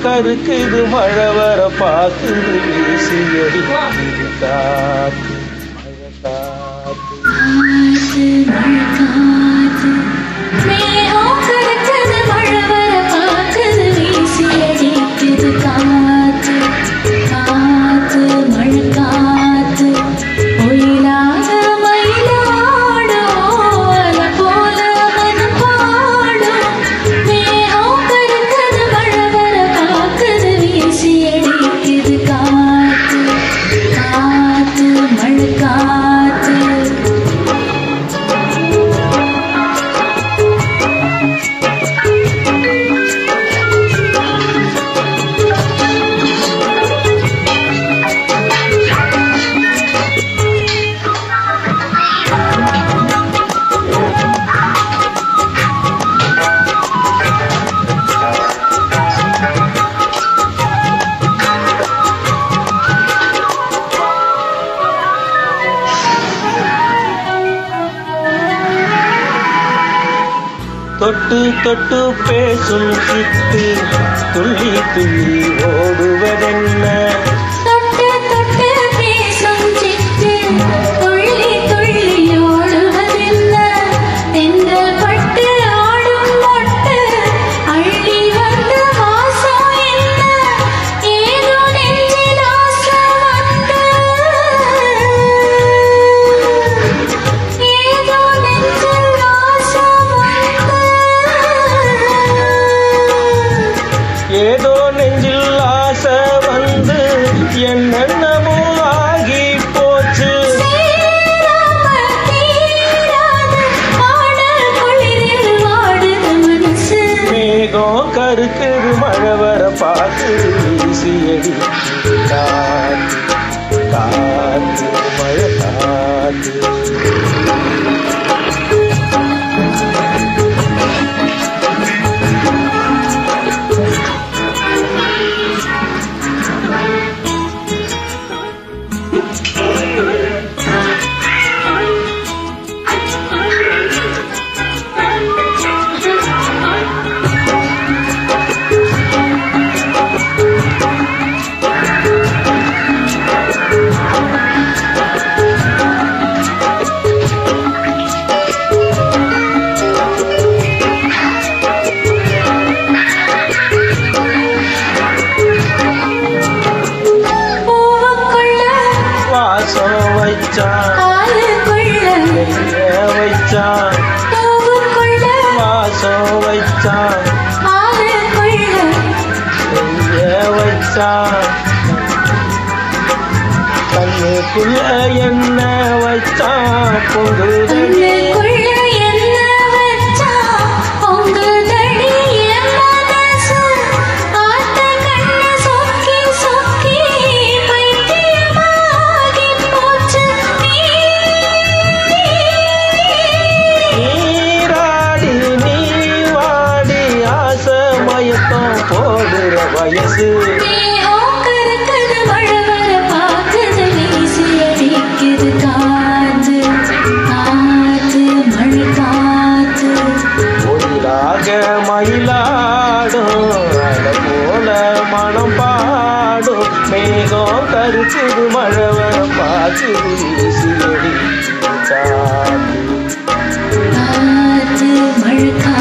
கருக்குது மழை வர பாக்குது வீசி அடிக்குது காத்து மழை காத்து காத்து மழை காத்து மேகம் கருக்குது மழை வர பாக்குது வீசி அடிக்குது காத்து காத்து மழை காத்து ஒயிலாக மயிலாடும் அலை போல மனம் பாடும் மேகம் கருக்குது மழை வர பாக்குது வீசி அடிக்குது காத்து காத்து மழை காத்து தொட்டு தொட்டு பேசும் சிட்டு துள்ளி துள்ளி ஓடுவதென்ன தொட்டு தொட்டு பேசும் சிட்டு துள்ளி துள்ளி ஓடுவதென்ன தென்றல் பட்டு ஆடும் மொட்டு அள்ளி வந்த வாசம் என்ன ஏதோ நெஞ்சில் ஆசை வந்து ஏதோ நெஞ்சில் ஆசை வந்து ஏதோ நெஞ்சில் ஆசை வந்து என்னென்னமோ ஆகி போச்சு சேராமல் தீராத பாடல் குளிரில் வாடுது மனசு மேகம் கருக்குது மழை வர பாக்குது வீசி அடி காத்து காத்து மழை காத்து பூவுக்குள்ள வாசம் வச்சான் ஆளுக்குள்ள நெய்ய வச்சான் பூவுக்குள்ள வாசம் வச்சான் ஆளுக்குள்ள நெய்ய வச்சான் கண்ணுக்குள்ள என்ன வச்சான் பொங்குதடி கண்ணுக்குள்ள என்ன வச்சா பொங்குதடி என் மனசு ஆத்த கண்ண சொக்கி சொக்கி பைத்தியமாகி போச்சு நீராடி நீ வாடி ஆசை மயக்கம் போடுற வயசு மேகம் கருக்குது மழை வர பாக்குது வீசி அடிக்குது காத்து காத்து மழை காத்து ஒயிலாக மயிலாடும் அலை போல மனம் பாடும் மேகம் கருக்குது மழை வர பாக்குது வீசி அடி காத்து காத்து மழை காத்து